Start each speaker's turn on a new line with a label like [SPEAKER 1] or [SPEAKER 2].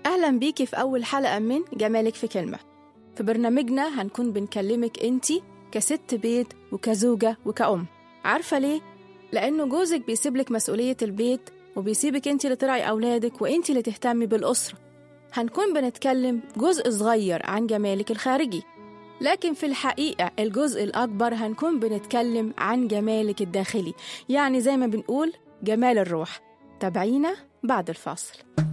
[SPEAKER 1] أهلا بيكي في أول حلقة من جمالك في كلمة في برنامجنا هنكون بنكلمك أنتي كست بيت وكزوجة وكأم عارفة ليه؟ لأنه جوزك بيسيبلك مسؤولية البيت وبيسيبك أنتي اللي ترعي أولادك وأنتي اللي تهتمي بالأسرة هنكون بنتكلم جزء صغير عن جمالك الخارجي لكن في الحقيقة الجزء الأكبر هنكون بنتكلم عن جمالك الداخلي يعني زي ما بنقول جمال الروح تابعينا بعد الفاصل